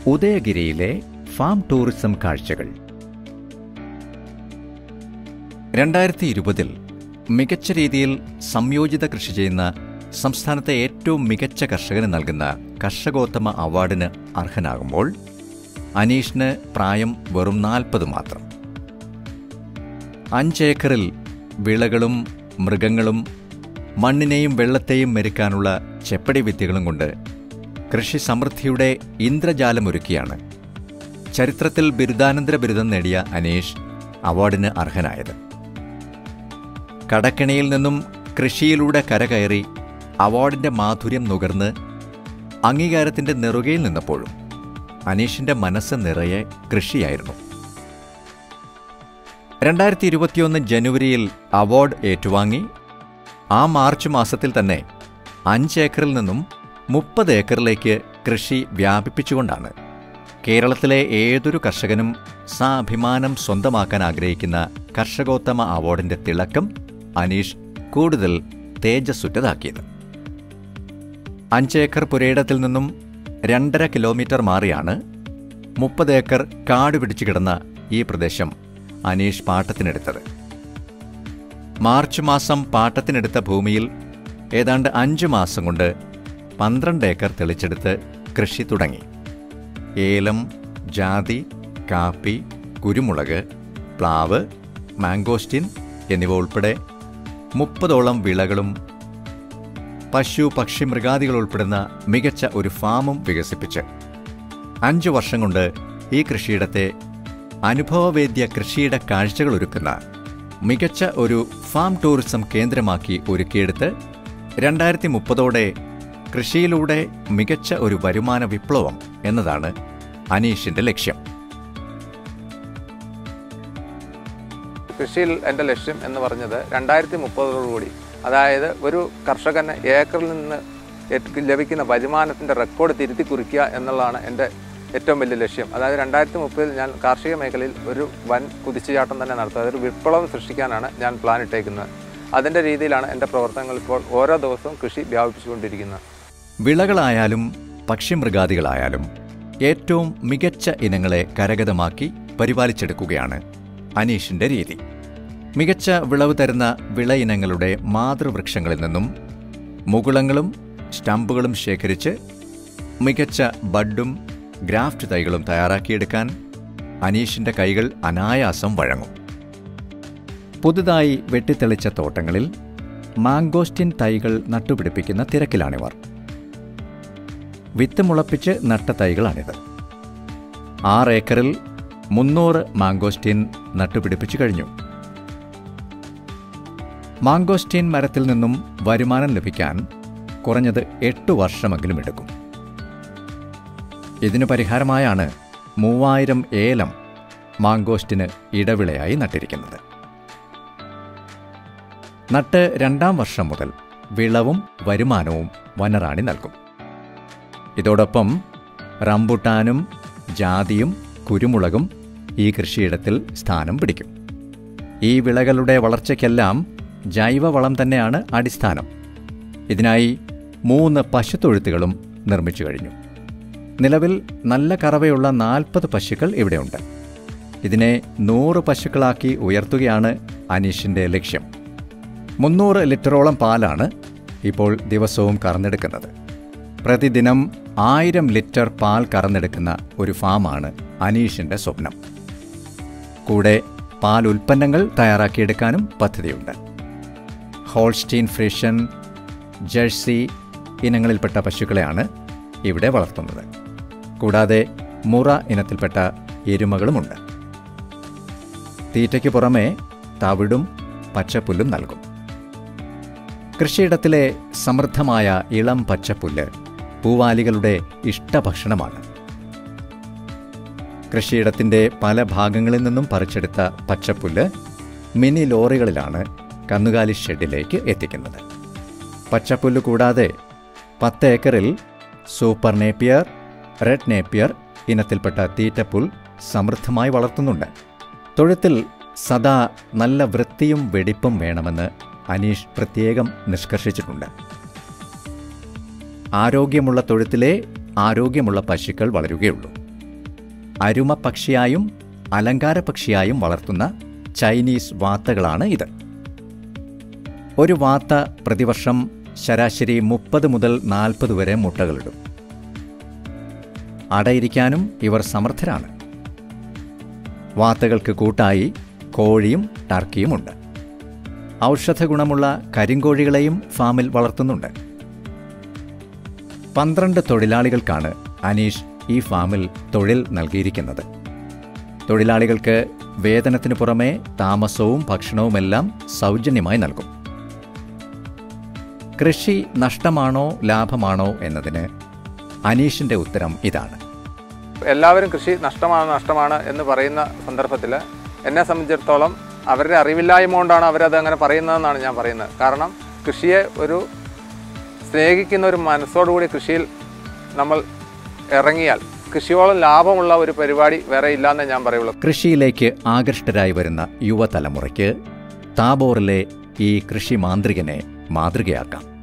ഉദയഗിരിയിലെ farm tourism കാഴ്ചകൾ രണ്ടായിരത്തി ഇരുപതിൽ മികച്ച രീതിയിൽ സംയോജിത കൃഷി ചെയ്യുന്ന സംസ്ഥാനത്തെ ഏറ്റവും മികച്ച കർഷകന് നൽകുന്ന കർഷകോത്തമ അവാർഡിന് അർഹനാകുമ്പോൾ അനീഷിന് പ്രായം വെറും നാൽപ്പത് മാത്രം അഞ്ചേക്കറിൽ വിളകളും മൃഗങ്ങളും മണ്ണിനെയും വെള്ളത്തെയും മെരുക്കാനുള്ള ചെപ്പടി വിദ്യകളും കൊണ്ട് കൃഷി സമൃദ്ധിയുടെ ഇന്ദ്രജാലമൊരുക്കിയാണ് ചരിത്രത്തിൽ ബിരുദാനന്തര ബിരുദം നേടിയ അനീഷ് അവാർഡിന് അർഹനായത് കടക്കിണിയിൽ നിന്നും കൃഷിയിലൂടെ കരകയറി അവാർഡിന്റെ മാധുര്യം നുകർന്ന് അംഗീകാരത്തിന്റെ നെറുകയിൽ നിന്നപ്പോഴും അനീഷിന്റെ മനസ്സ് നിറയെ കൃഷിയായിരുന്നു രണ്ടായിരത്തി ഇരുപത്തിയൊന്ന് ജനുവരിയിൽ അവാർഡ് ഏറ്റുവാങ്ങി ആ മാർച്ച് മാസത്തിൽ തന്നെ അഞ്ച് ഏക്കറിൽ നിന്നും മുപ്പത് ഏക്കറിലേക്ക് കൃഷി വ്യാപിപ്പിച്ചുകൊണ്ടാണ് കേരളത്തിലെ ഏതൊരു കർഷകനും സാഭിമാനം സ്വന്തമാക്കാൻ ആഗ്രഹിക്കുന്ന കർഷകോത്തമ അവാർഡിന്റെ തിളക്കം അനീഷ് കൂടുതൽ തേജസ്സുറ്റതാക്കിയത് അഞ്ചേക്കർ പുരയിടത്തിൽ നിന്നും രണ്ടര കിലോമീറ്റർ മാറിയാണ് മുപ്പത് ഏക്കർ കാട് പിടിച്ചു കിടന്ന ഈ പ്രദേശം അനീഷ് പാട്ടത്തിനെടുത്തത് മാർച്ച് മാസം പാട്ടത്തിനെടുത്ത ഭൂമിയിൽ ഏതാണ്ട് അഞ്ചു മാസം കൊണ്ട് പന്ത്രണ്ട് ഏക്കർ തെളിച്ചെടുത്ത് കൃഷി തുടങ്ങി ഏലം ജാതി കാപ്പി കുരുമുളക് പ്ലാവ് മാംഗോസ്റ്റിൻ എന്നിവ ഉൾപ്പെടെ മുപ്പതോളം വിളകളും പശു പക്ഷി മൃഗാദികൾ ഉൾപ്പെടുന്ന മികച്ച ഒരു ഫാമും വികസിപ്പിച്ച് അഞ്ചു വർഷം കൊണ്ട് ഈ കൃഷിയിടത്തെ അനുഭവവേദ്യ കൃഷിയുടെ കാഴ്ചകൾ ഒരുക്കുന്ന മികച്ച ഒരു ഫാം ടൂറിസം കേന്ദ്രമാക്കി ഒരുക്കിയെടുത്ത് രണ്ടായിരത്തി മുപ്പതോടെ കൃഷിയിലൂടെ മികച്ച ഒരു വരുമാന വിപ്ലവം എന്നതാണ് അനീഷിന്റെ ലക്ഷ്യം കൃഷിയിൽ എൻ്റെ ലക്ഷ്യം എന്ന് പറഞ്ഞത് രണ്ടായിരത്തി മുപ്പതോടുകൂടി അതായത് ഒരു കർഷകന് ഏക്കറിൽ നിന്ന് എറ്റ് ലഭിക്കുന്ന വരുമാനത്തിൻ്റെ റെക്കോർഡ് തിരുത്തി കുറിക്കുക എന്നുള്ളതാണ് എൻ്റെ ഏറ്റവും വലിയ ലക്ഷ്യം അതായത് രണ്ടായിരത്തി മുപ്പതിൽ ഞാൻ കാർഷിക മേഖലയിൽ ഒരു വൻ കുതിച്ചുചാട്ടം തന്നെ നടത്തുക അതൊരു വിപ്ലവം സൃഷ്ടിക്കാനാണ് ഞാൻ പ്ലാൻ ഇട്ടേക്കുന്നത് അതിൻ്റെ രീതിയിലാണ് എൻ്റെ പ്രവർത്തനങ്ങൾ ഇപ്പോൾ ഓരോ ദിവസവും കൃഷി വ്യാപിപ്പിച്ചുകൊണ്ടിരിക്കുന്നത് വിളകളായാലും പക്ഷിമൃഗാദികളായാലും ഏറ്റവും മികച്ച ഇനങ്ങളെ കരഗതമാക്കി പരിപാലിച്ചെടുക്കുകയാണ് അനീഷിന്റെ രീതി മികച്ച വിളവ് തരുന്ന വിള ഇനങ്ങളുടെ മാതൃവൃക്ഷങ്ങളിൽ നിന്നും മുകുളങ്ങളും സ്റ്റമ്പുകളും ശേഖരിച്ച് മികച്ച ബഡും ഗ്രാഫ്റ്റ് തൈകളും തയ്യാറാക്കിയെടുക്കാൻ അനീഷിന്റെ കൈകൾ അനായാസം വഴങ്ങും പുതുതായി വെട്ടിത്തെളിച്ച തോട്ടങ്ങളിൽ മാംഗോസ്റ്റിൻ തൈകൾ നട്ടുപിടിപ്പിക്കുന്ന തിരക്കിലാണിവർ വിത്ത് മുളപ്പിച്ച് നട്ട തൈകളാണിത് ആറ് ഏക്കറിൽ മുന്നൂറ് മാംഗോസ്റ്റീൻ നട്ടുപിടിപ്പിച്ചു കഴിഞ്ഞു മാംഗോസ്റ്റീൻ മരത്തിൽ നിന്നും വരുമാനം ലഭിക്കാൻ കുറഞ്ഞത് എട്ട് വർഷമെങ്കിലും എടുക്കും ഇതിനു പരിഹാരമായാണ് മൂവായിരം ഏലം മാംഗോസ്റ്റിന് ഇടവിളയായി നട്ടിരിക്കുന്നത് നട്ട് രണ്ടാം വർഷം മുതൽ വിളവും വരുമാനവും വനറാണി നൽകും ഇതോടൊപ്പം റംബുട്ടാനും ജാതിയും കുരുമുളകും ഈ കൃഷിയിടത്തിൽ സ്ഥാനം പിടിക്കും ഈ വിളകളുടെ വളർച്ചയ്ക്കെല്ലാം ജൈവവളം തന്നെയാണ് അടിസ്ഥാനം ഇതിനായി മൂന്ന് പശുത്തൊഴുത്തുകളും നിർമ്മിച്ചു കഴിഞ്ഞു നിലവിൽ നല്ല കറവയുള്ള നാൽപ്പത് പശുക്കൾ ഇവിടെയുണ്ട് ഇതിനെ നൂറ് പശുക്കളാക്കി ഉയർത്തുകയാണ് അനീഷിന്റെ ലക്ഷ്യം മുന്നൂറ് ലിറ്ററോളം പാലാണ് ഇപ്പോൾ ദിവസവും കറന്നെടുക്കുന്നത് പ്രതിദിനം ആയിരം ലിറ്റർ പാൽ കറന്നെടുക്കുന്ന ഒരു ഫാമാണ് അനീഷിന്റെ സ്വപ്നം കൂടെ പാൽ ഉൽപ്പന്നങ്ങൾ തയ്യാറാക്കിയെടുക്കാനും പദ്ധതിയുണ്ട് ഹോൾസ്റ്റീൻ ഫ്രിഷൻ ജേഴ്സി ഇനങ്ങളിൽപ്പെട്ട പശുക്കളെയാണ് ഇവിടെ വളർത്തുന്നത് കൂടാതെ മുറ ഇനത്തിൽപ്പെട്ട എരുമകളുമുണ്ട് തീറ്റയ്ക്ക് പുറമെ തവിടും പച്ചപ്പുല്ലും നൽകും കൃഷിയിടത്തിലെ സമൃദ്ധമായ ഇളം പച്ചപ്പുല്ല് പൂവാലികളുടെ ഇഷ്ടഭക്ഷണമാണ് കൃഷിയിടത്തിന്റെ പല ഭാഗങ്ങളിൽ നിന്നും പറിച്ചെടുത്ത പച്ചപ്പുല്ല് മിനി ലോറികളിലാണ് കന്നുകാലി ഷെഡിലേക്ക് എത്തിക്കുന്നത് പച്ചപ്പുല്ല് കൂടാതെ പത്ത് ഏക്കറിൽ സൂപ്പർ നേപ്പിയർ റെഡ് നേപ്പിയർ ഇനത്തിൽപ്പെട്ട തീറ്റപ്പുൽ സമൃദ്ധമായി വളർത്തുന്നുണ്ട് തൊഴുത്തിൽ സദാ നല്ല വൃത്തിയും വെടിപ്പും വേണമെന്ന് അനീഷ് പ്രത്യേകം നിഷ്കർഷിച്ചിട്ടുണ്ട് ആരോഗ്യമുള്ള തൊഴുത്തിലെ ആരോഗ്യമുള്ള പശുക്കൾ വളരുകയുള്ളൂ അരുമ പക്ഷിയായും അലങ്കാര പക്ഷിയായും വളർത്തുന്ന ചൈനീസ് വാത്തകളാണ് ഇത് ഒരു വാത്ത പ്രതിവർഷം ശരാശരി മുപ്പത് മുതൽ നാൽപ്പത് വരെ മുട്ടകളിടും അടയിരിക്കാനും ഇവർ സമർത്ഥരാണ് വാത്തകൾക്ക് കൂട്ടായി കോഴിയും ടർക്കിയുമുണ്ട് ഔഷധ ഗുണമുള്ള കരിങ്കോഴികളെയും ഫാമിൽ വളർത്തുന്നുണ്ട് പന്ത്രണ്ട് തൊഴിലാളികൾക്കാണ് അനീഷ് ഈ ഫാമിൽ തൊഴിൽ നൽകിയിരിക്കുന്നത് തൊഴിലാളികൾക്ക് വേതനത്തിനു പുറമെ താമസവും ഭക്ഷണവുമെല്ലാം സൗജന്യമായി നൽകും കൃഷി നഷ്ടമാണോ ലാഭമാണോ എന്നതിന് അനീഷിന്റെ ഉത്തരം ഇതാണ് എല്ലാവരും കൃഷി നഷ്ടമാണ് നഷ്ടമാണ് എന്ന് പറയുന്ന സന്ദർഭത്തിൽ എന്നെ സംബന്ധിച്ചിടത്തോളം അവരുടെ അറിവില്ലായ്മ കൊണ്ടാണ് അവരത് അങ്ങനെ പറയുന്നതെന്നാണ് ഞാൻ പറയുന്നത് കാരണം കൃഷിയെ ഒരു സ്നേഹിക്കുന്ന ഒരു മനസ്സോടുകൂടി കൃഷിയിൽ നമ്മൾ ഇറങ്ങിയാൽ കൃഷിയോളം ലാഭമുള്ള ഒരു പരിപാടി വേറെ ഇല്ലയെന്നേ ഞാൻ പറയുള്ളൂ കൃഷിയിലേക്ക് ആകൃഷ്ടരായി വരുന്ന യുവതലമുറയ്ക്ക് താബോറിലെ ഈ കൃഷി മാന്ത്രികനെ മാതൃകയാക്കാം